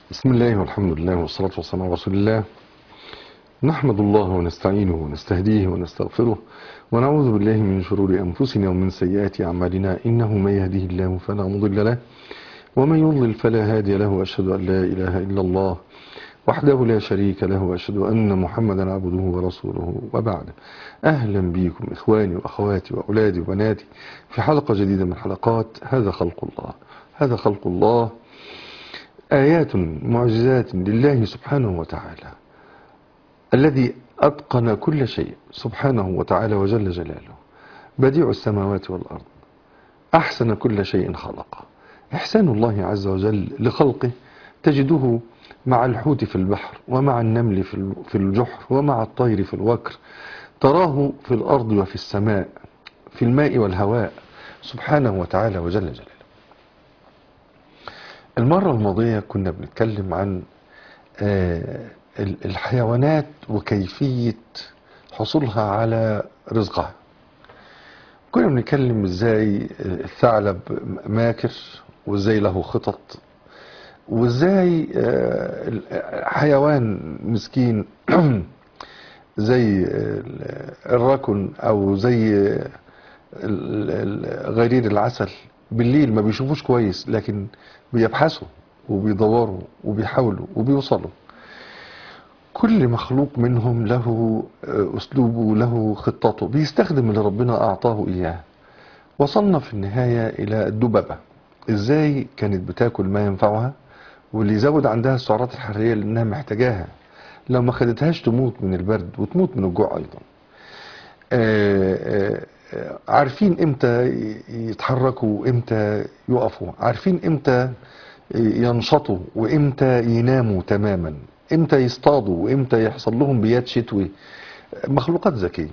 بسم الله والحمد لله والصلاة والسلام على رسول الله نحمد الله ونستعينه ونستهديه ونستغفره ونعوذ بالله من شرور أنفسنا ومن سيئات أعمالنا إنه من يهده الله فلا مضل له ومن يضلل فلا هادي له وأشهد أن لا إله إلا الله وحده لا شريك له وأشهد أن محمدا عبده ورسوله وبعد أهلا بكم إخواني وأخواتي وأولادي وبناتي في حلقة جديدة من حلقات هذا خلق الله هذا خلق الله آيات معجزات لله سبحانه وتعالى الذي أتقن كل شيء سبحانه وتعالى وجل جلاله بديع السماوات والأرض أحسن كل شيء خلقه إحسان الله عز وجل لخلقه تجده مع الحوت في البحر ومع النمل في الجحر ومع الطير في الوكر تراه في الأرض وفي السماء في الماء والهواء سبحانه وتعالى وجل جلاله المرة الماضية كنا بنتكلم عن الحيوانات وكيفية حصولها على رزقها كنا بنتكلم ازاي الثعلب ماكر وازاي له خطط وازاي حيوان مسكين زي الركن او زي غرير العسل بالليل ما بيشوفوش كويس لكن بيبحثوا وبيدوروا وبيحاولوا وبيوصلوا كل مخلوق منهم له أسلوبه له خطته بيستخدم اللي ربنا أعطاه إياه وصلنا في النهاية إلى الدببة إزاي كانت بتاكل ما ينفعها واللي يزود عندها السعرات الحرارية لأنها محتاجاها لو ما خدتهاش تموت من البرد وتموت من الجوع أيضا آآ آآ عارفين امتى يتحركوا وامتى يقفوا عارفين امتى ينشطوا وامتى يناموا تماما امتى يصطادوا وامتى يحصل لهم بيات شتوي مخلوقات ذكية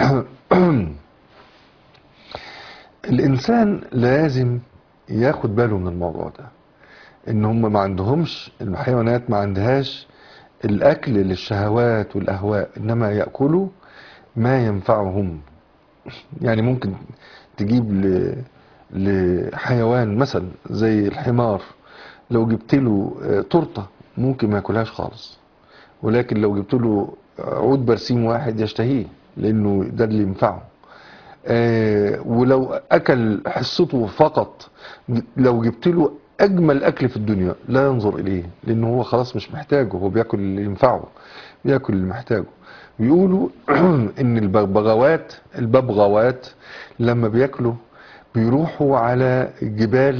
الانسان لازم ياخد باله من الموضوع ده ان هم ما عندهمش الحيوانات ما عندهاش الاكل للشهوات والاهواء انما ياكلوا ما ينفعهم يعني ممكن تجيب ل... لحيوان مثلا زي الحمار لو جبت له تورته ممكن ما ياكلهاش خالص ولكن لو جبت له عود برسيم واحد يشتهيه لانه ده اللي ينفعه آه ولو اكل حصته فقط لو جبت له اجمل اكل في الدنيا لا ينظر اليه لانه هو خلاص مش محتاجه هو بياكل اللي ينفعه بياكل اللي محتاجه بيقولوا ان البغوات الببغاوات لما بياكلوا بيروحوا على جبال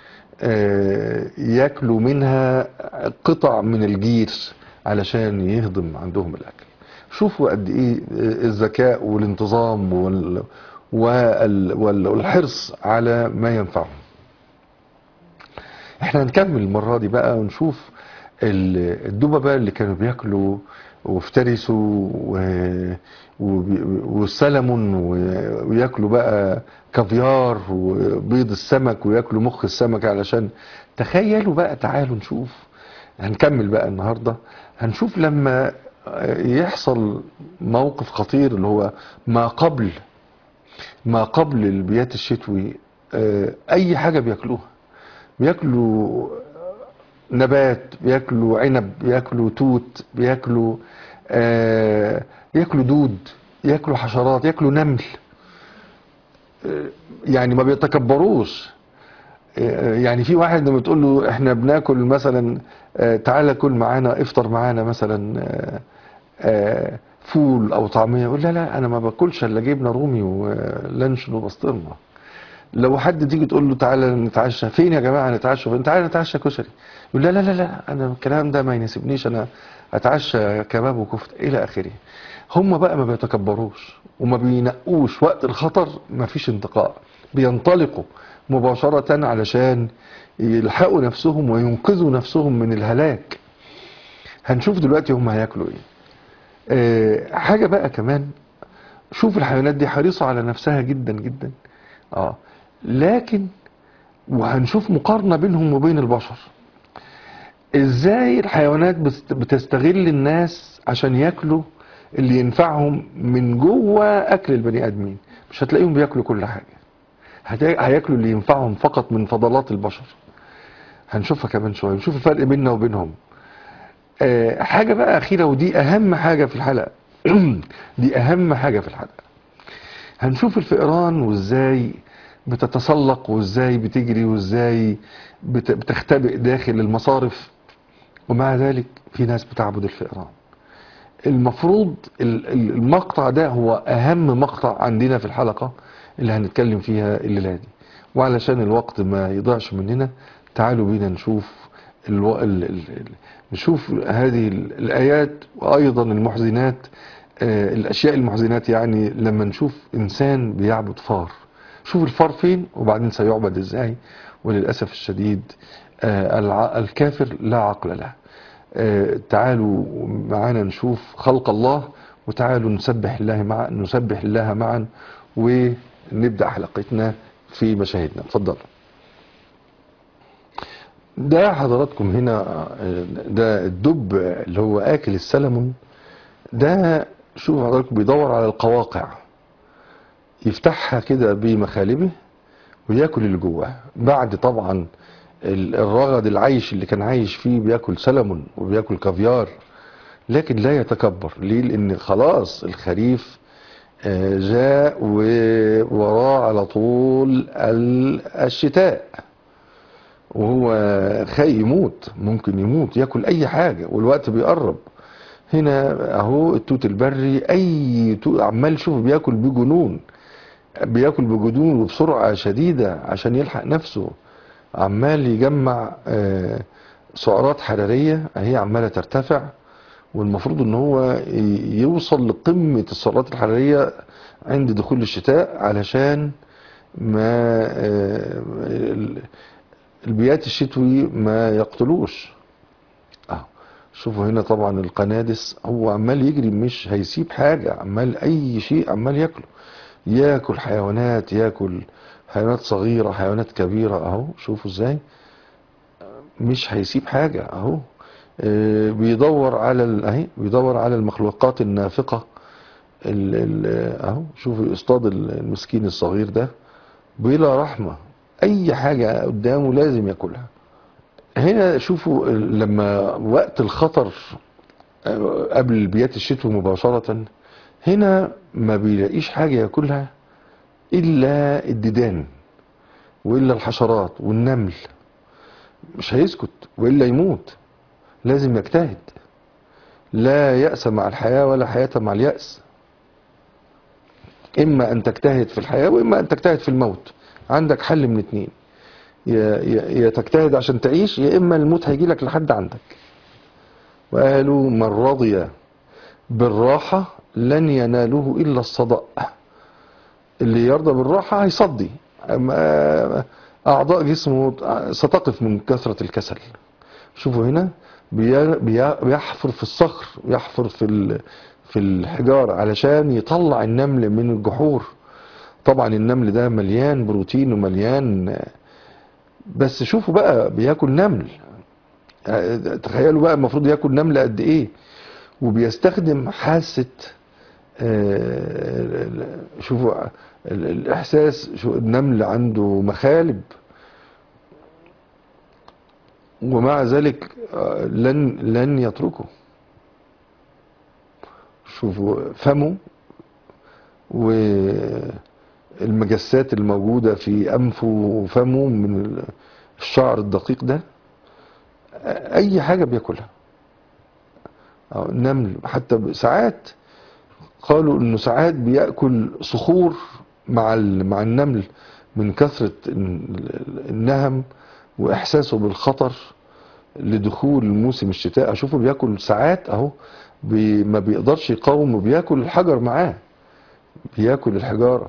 ياكلوا منها قطع من الجير علشان يهضم عندهم الاكل شوفوا قد ايه الذكاء والانتظام وال والحرص على ما ينفعهم احنا هنكمل المرة دي بقى ونشوف الدببة اللي كانوا بياكلوا وافترسوا والسلمون وياكلوا بقى كافيار وبيض السمك وياكلوا مخ السمك علشان تخيلوا بقى تعالوا نشوف هنكمل بقى النهارده هنشوف لما يحصل موقف خطير اللي هو ما قبل ما قبل البيات الشتوي اي حاجه بياكلوها بياكلوا نبات بياكلوا عنب بياكلوا توت بياكلوا آه ياكلوا دود ياكلوا حشرات ياكلوا نمل آه يعني ما بيتكبروش آه يعني في واحد لما تقول له احنا بناكل مثلا آه تعالى كل معانا افطر معانا مثلا آه آه فول او طعميه يقول لا لا انا ما باكلش الا جبنه رومي ولانشون وبسطرمه لو حد تيجي تقول له تعالى نتعشى فين يا جماعه نتعشى فين تعالى نتعشى كشري يقول لا لا لا لا انا الكلام ده ما يناسبنيش انا اتعشى كباب وكفته الى اخره هم بقى ما بيتكبروش وما بينقوش وقت الخطر ما فيش انتقاء بينطلقوا مباشرة علشان يلحقوا نفسهم وينقذوا نفسهم من الهلاك هنشوف دلوقتي هم هياكلوا ايه اه حاجة بقى كمان شوف الحيوانات دي حريصة على نفسها جدا جدا اه لكن وهنشوف مقارنة بينهم وبين البشر ازاي الحيوانات بتستغل الناس عشان ياكلوا اللي ينفعهم من جوه اكل البني ادمين مش هتلاقيهم بياكلوا كل حاجة هياكلوا اللي ينفعهم فقط من فضلات البشر هنشوفها كمان شويه نشوف الفرق بيننا وبينهم آه، حاجه بقى اخيره ودي اهم حاجه في الحلقه دي اهم حاجه في الحلقه هنشوف الفئران وازاي بتتسلق وازاي بتجري وازاي بت- بتختبئ داخل المصارف ومع ذلك في ناس بتعبد الفئران المفروض ال- ال- المقطع ده هو اهم مقطع عندنا في الحلقة اللي هنتكلم فيها الليلة دي وعلشان الوقت ما يضيعش مننا تعالوا بينا نشوف الو... ال... ال... ال... نشوف هذه ال- الآيات وأيضا المحزنات آه، الأشياء المحزنات يعني لما نشوف إنسان بيعبد فار شوف الفار فين وبعدين سيعبد إزاي وللأسف الشديد آه، الع... الكافر لا عقل له آه، تعالوا معانا نشوف خلق الله وتعالوا نسبح الله مع نسبح الله معا ونبدأ حلقتنا في مشاهدنا اتفضل ده حضراتكم هنا آه، ده الدب اللي هو آكل السلمون ده شوف حضراتكم بيدور على القواقع يفتحها كده بمخالبه وياكل اللي جواه بعد طبعا ال- الرغد العيش اللي كان عايش فيه بياكل سلمون وبياكل كافيار لكن لا يتكبر ليه لان خلاص الخريف آه، جاء ووراه على طول ال- الشتاء وهو خاي يموت ممكن يموت ياكل اي حاجة والوقت بيقرب هنا اهو التوت البري اي توت عمال شوف بياكل بجنون بياكل بجنون وبسرعة شديدة عشان يلحق نفسه عمال يجمع آه، سعرات حرارية هي عمالة ترتفع والمفروض ان هو ي- يوصل لقمة السعرات الحرارية عند دخول الشتاء علشان ما آه، ال- البيات الشتوي ما يقتلوش اه شوفوا هنا طبعا القنادس هو عمال يجري مش هيسيب حاجة عمال اي شيء عمال ياكله ياكل حيوانات ياكل حيوانات صغيرة حيوانات كبيرة اهو شوفوا ازاي مش هيسيب حاجة اهو آه، بيدور على ال- اهي بيدور على المخلوقات النافقة ال- ال- اهو شوفوا اصطاد المسكين الصغير ده بلا رحمة اي حاجة قدامه لازم ياكلها هنا شوفوا ال- لما وقت الخطر آه، قبل بيات الشتوي مباشرة هنا ما بيلاقيش حاجة ياكلها الا الديدان والا الحشرات والنمل مش هيسكت والا يموت لازم يجتهد لا يأس مع الحياة ولا حياة مع اليأس إما أن تجتهد في الحياة وإما أن تجتهد في الموت عندك حل من اتنين يا, يا, يا تجتهد عشان تعيش يا إما الموت هيجي لك لحد عندك وقالوا من رضي بالراحة لن يناله إلا الصداء اللي يرضى بالراحة هيصدي أما أعضاء جسمه ستقف من كثرة الكسل شوفوا هنا بي- بي- بيحفر في الصخر يحفر في ال- في الحجار علشان يطلع النمل من الجحور طبعا النمل ده مليان بروتين ومليان بس شوفوا بقى بياكل نمل تخيلوا بقى المفروض ياكل نمل قد ايه وبيستخدم حاسة آه، شوفوا ال- الاحساس شو النمل عنده مخالب ومع ذلك آه، لن لن يتركه شوفوا فمه والمجسات الموجودة في أنفه وفمه من الشعر الدقيق ده أي حاجة بياكلها أو النمل حتى ساعات قالوا إنه ساعات بيأكل صخور مع ال- مع النمل من كثرة ال- النهم وإحساسه بالخطر لدخول موسم الشتاء اشوفه بياكل ساعات اهو بي ما بيقدرش يقاوم وبياكل الحجر معاه بياكل الحجارة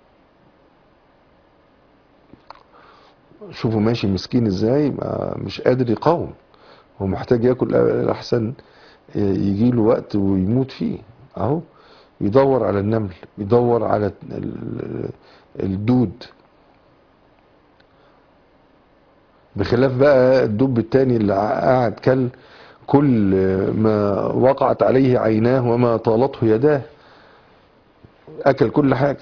شوفوا ماشي مسكين ازاي ما مش قادر يقاوم هو محتاج ياكل احسن يجي له وقت ويموت فيه اهو يدور على النمل يدور على ال- الدود بخلاف بقى الدب التاني اللي قاعد كل كل ما وقعت عليه عيناه وما طالته يداه اكل كل حاجة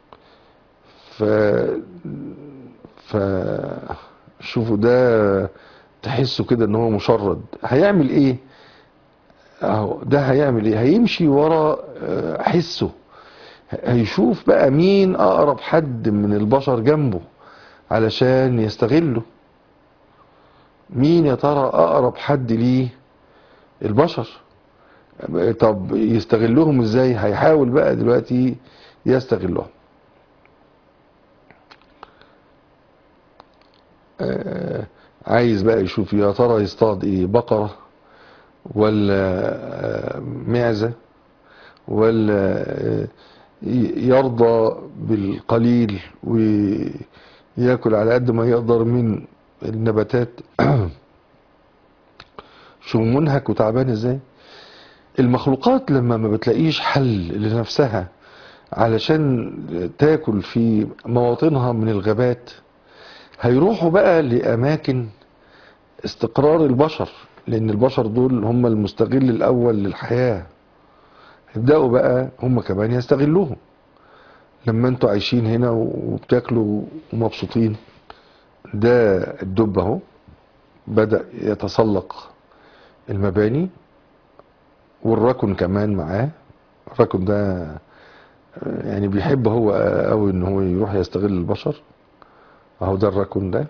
ف ف شوفوا ده تحسه كده ان هو مشرد هيعمل ايه اهو ده هيعمل ايه هيمشي ورا آه، حسه هيشوف بقى مين اقرب حد من البشر جنبه علشان يستغله مين يا ترى اقرب حد ليه البشر طب يستغلهم ازاي هيحاول بقى دلوقتي يستغلهم آه، عايز بقى يشوف يا ترى يصطاد ايه بقرة ولا آه، معزة ولا آه، ي- يرضى بالقليل وياكل على قد ما يقدر من النباتات شو منهك وتعبان ازاي المخلوقات لما ما بتلاقيش حل لنفسها علشان تاكل في مواطنها من الغابات هيروحوا بقى لأماكن استقرار البشر لأن البشر دول هم المستغل الأول للحياة يبدأوا بقى هم كمان يستغلوهم لما انتوا عايشين هنا وبتاكلوا ومبسوطين ده الدب اهو بدأ يتسلق المباني والركن كمان معاه الركن ده آه، يعني بيحب هو قوي ان هو يروح يستغل البشر اهو ده الركن ده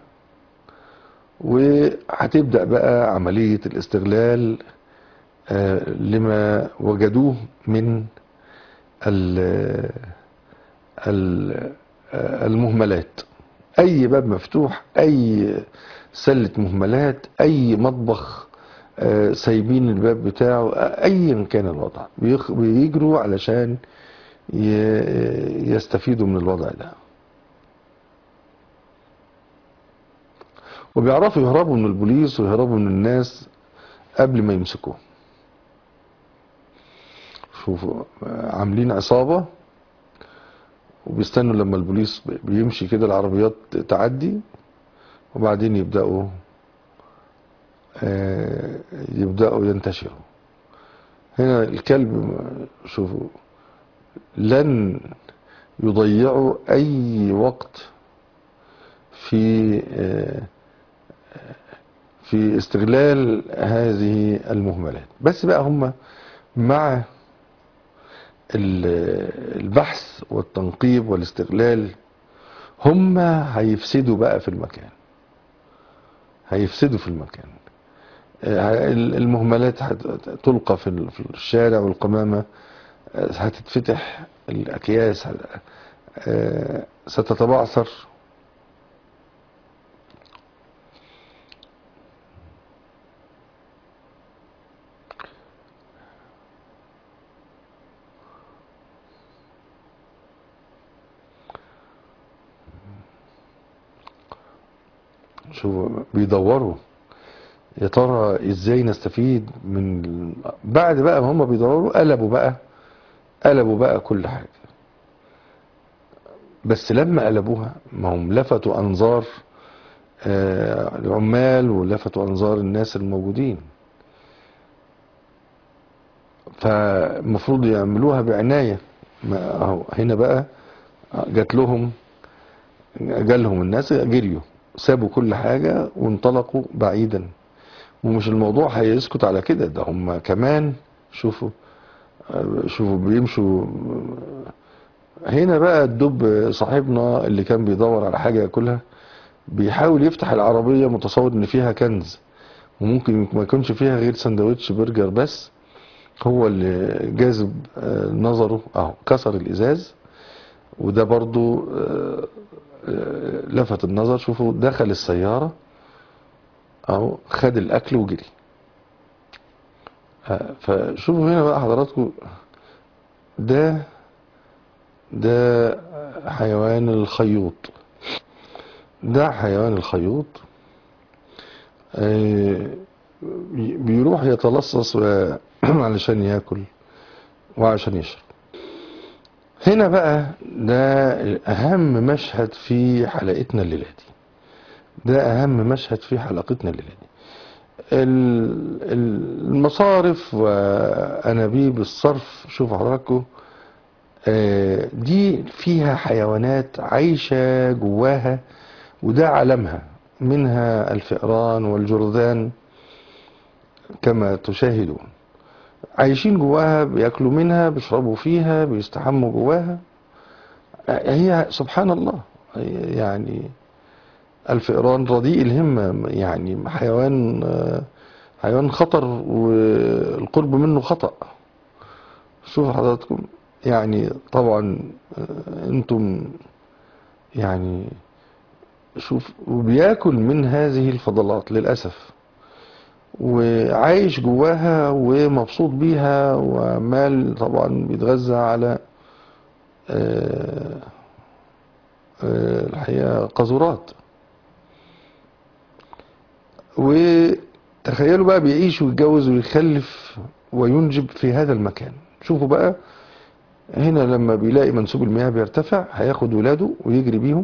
وهتبدأ بقى عملية الاستغلال آه، لما وجدوه من ال- ال- آه، المهملات اي باب مفتوح اي سلة مهملات اي مطبخ آه، سايبين الباب بتاعه آه، ايا كان الوضع بيخ- بيجروا علشان ي- يستفيدوا من الوضع ده وبيعرفوا يهربوا من البوليس ويهربوا من الناس قبل ما يمسكوهم شوفوا آه، عاملين عصابة وبيستنوا لما البوليس بيمشي كده العربيات تعدي وبعدين يبدأوا آه، يبدأوا ينتشروا هنا الكلب شوفوا لن يضيعوا أي وقت في آه، في استغلال هذه المهملات بس بقى هم مع ال- البحث والتنقيب والاستغلال هم هيفسدوا بقى في المكان هيفسدوا في المكان آه، المهملات هت- تلقى في ال- في الشارع والقمامة آه، هتتفتح الأكياس هت- آه، ستتبعثر شو بيدوروا يا ترى ازاي نستفيد من ال- بعد بقى ما هم بيدوروا قلبوا بقى قلبوا بقى كل حاجة بس لما قلبوها ما هم لفتوا انظار آه، العمال ولفتوا انظار الناس الموجودين فالمفروض يعملوها بعناية ما اهو هنا بقى جات لهم جالهم الناس جريوا سابوا كل حاجة وانطلقوا بعيدا ومش الموضوع هيسكت على كده ده هم كمان شوفوا آه، شوفوا بيمشوا هنا بقى الدب صاحبنا اللي كان بيدور على حاجة ياكلها بيحاول يفتح العربية متصور ان فيها كنز وممكن ما يكونش فيها غير سندوتش برجر بس هو اللي جاذب آه، نظره اهو كسر الازاز وده برضو آه، آه، لفت النظر شوفوا دخل السيارة اهو خد الاكل وجري آه، فشوفوا هنا بقى حضراتكم ده ده حيوان الخيوط ده حيوان الخيوط آه، بي- بيروح يتلصص و- علشان ياكل وعشان يشرب هنا بقى ده اهم مشهد في حلقتنا الليله دي ده اهم مشهد في حلقتنا الليله دي ال- ال- المصارف وانابيب الصرف شوفوا حضراتكم آه، دي فيها حيوانات عايشه جواها وده عالمها منها الفئران والجرذان كما تشاهدون عايشين جواها بياكلوا منها بيشربوا فيها بيستحموا جواها هي سبحان الله يعني الفئران رديء الهمة يعني حيوان حيوان خطر والقرب منه خطأ شوف حضراتكم يعني طبعا انتم يعني شوف وبياكل من هذه الفضلات للأسف وعايش جواها ومبسوط بيها وعمال طبعا بيتغذى على آه، آه، الحقيقة قذورات وتخيلوا بقى بيعيش ويتجوز ويخلف وينجب في هذا المكان شوفوا بقى هنا لما بيلاقي منسوب المياه بيرتفع هياخد ولاده ويجري بيهم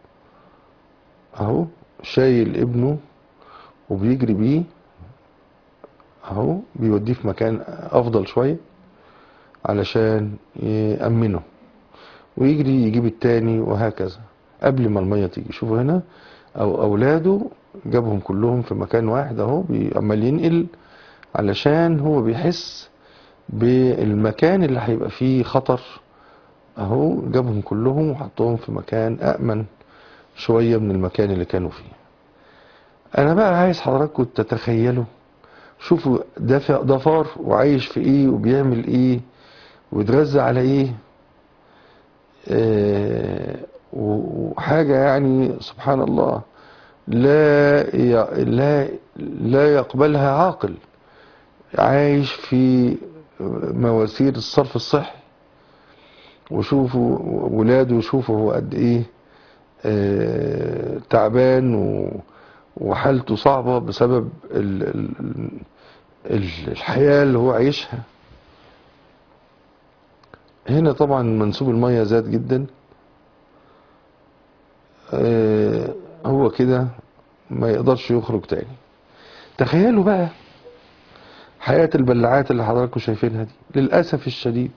اهو شايل ابنه وبيجري بيه اهو بيوديه في مكان افضل شوية علشان يأمنه ويجري يجيب التاني وهكذا قبل ما المية تيجي شوفوا هنا او اولاده جابهم كلهم في مكان واحد اهو عمال ينقل علشان هو بيحس بالمكان اللي هيبقى فيه خطر اهو جابهم كلهم وحطهم في مكان أأمن شوية من المكان اللي كانوا فيه انا بقى عايز حضراتكم تتخيلوا شوفوا ده ف- ده فار وعايش في ايه وبيعمل ايه ويتغذى على ايه آه، وحاجة يعني سبحان الله لا ي- لا لا يقبلها عاقل عايش في مواسير الصرف الصحي وشوفوا ولاده شوفوا هو قد ايه آه، تعبان و- وحالته صعبة بسبب ال- ال- ال- الحياة اللي هو عايشها هنا طبعا منسوب المية زاد جدا آه، هو كده ما يقدرش يخرج تاني تخيلوا بقى حياة البلاعات اللي حضراتكم شايفينها دي للأسف الشديد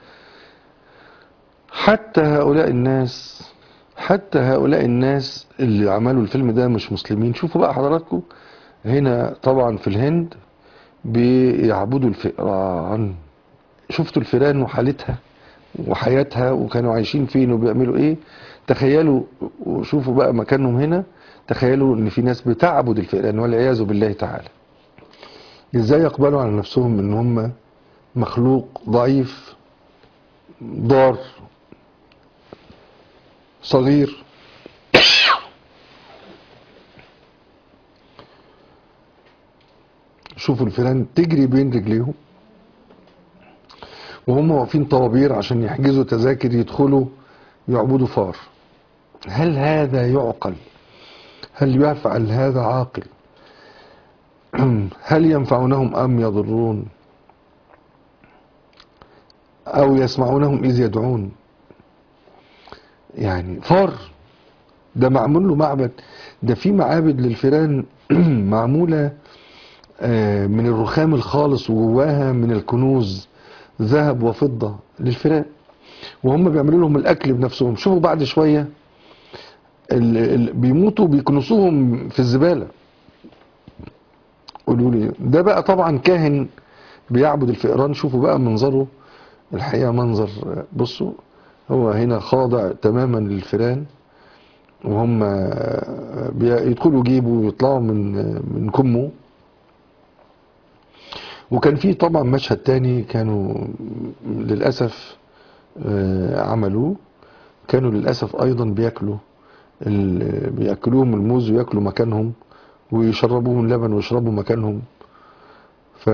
حتى هؤلاء الناس حتى هؤلاء الناس اللي عملوا الفيلم ده مش مسلمين شوفوا بقى حضراتكم هنا طبعا في الهند بيعبدوا الفئران شفتوا الفئران وحالتها وحياتها وكانوا عايشين فين وبيعملوا ايه تخيلوا وشوفوا بقى مكانهم هنا تخيلوا ان في ناس بتعبد الفئران والعياذ بالله تعالى ازاي يقبلوا على نفسهم ان هم مخلوق ضعيف ضار صغير شوفوا الفئران تجري بين رجليهم وهم واقفين طوابير عشان يحجزوا تذاكر يدخلوا يعبدوا فار هل هذا يعقل هل يفعل هذا عاقل هل ينفعونهم أم يضرون أو يسمعونهم إذ يدعون يعني فار ده معمول له معبد ده في معابد للفيران معمولة آه، من الرخام الخالص وجواها من الكنوز ذهب وفضة للفيران وهم بيعملوا لهم الأكل بنفسهم شوفوا بعد شوية ال- ال- بيموتوا بيكنسوهم في الزبالة قولوا لي ده بقى طبعا كاهن بيعبد الفئران شوفوا بقى منظره الحقيقة منظر بصوا هو هنا خاضع تماما للفئران وهم بي- يدخلوا جيبه ويطلعوا من من كمه وكان في طبعا مشهد تاني كانوا للأسف آه، عملوه كانوا للأسف أيضا بياكلوا ال- بياكلوهم الموز وياكلوا مكانهم ويشربوهم اللبن ويشربوا مكانهم ف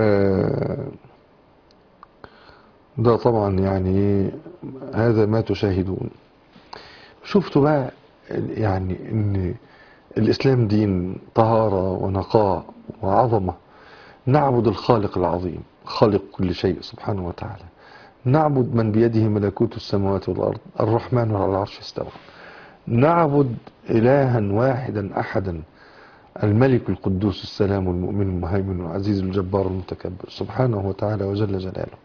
ده طبعا يعني إيه، هذا ما تشاهدون شفتوا بقى يعني ان الاسلام دين طهارة ونقاء وعظمة نعبد الخالق العظيم خالق كل شيء سبحانه وتعالى نعبد من بيده ملكوت السماوات والارض الرحمن على العرش استوى نعبد الها واحدا احدا الملك القدوس السلام المؤمن المهيمن العزيز الجبار المتكبر سبحانه وتعالى وجل جلاله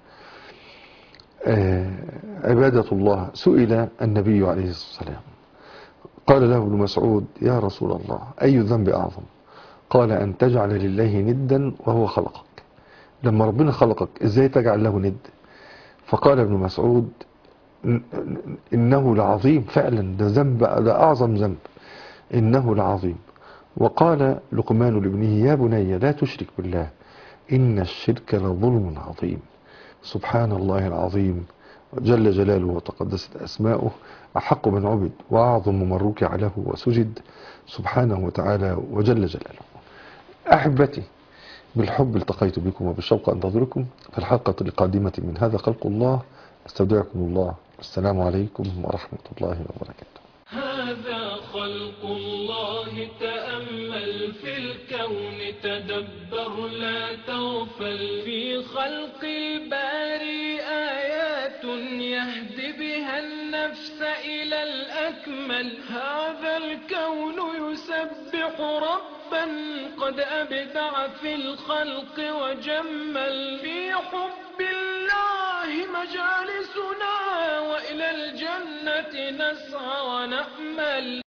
آه، عبادة الله سئل النبي عليه الصلاة والسلام قال له ابن مسعود يا رسول الله أي الذنب أعظم قال أن تجعل لله ندا وهو خلقك لما ربنا خلقك إزاي تجعل له ند فقال ابن مسعود إن- إنه لعظيم فعلا ده ذنب ده أعظم ذنب إنه لعظيم وقال لقمان لابنه يا بني لا تشرك بالله إن الشرك لظلم عظيم سبحان الله العظيم جل جلاله وتقدست أسماؤه أحق من عبد وأعظم من ركع له وسجد سبحانه وتعالى وجل جلاله أحبتي بالحب التقيت بكم وبالشوق أنتظركم في الحلقة القادمة من هذا خلق الله استودعكم الله والسلام عليكم ورحمة الله وبركاته هذا خلق الله تأمل في الكون تدبر لا تغفل في خلق الباري آيات يهدي بها النفس إلى الأكمل هذا الكون يسبح ربا قد أبدع في الخلق وجمل في حب الله مجالسنا وإلى الجنة نسعى ونأمل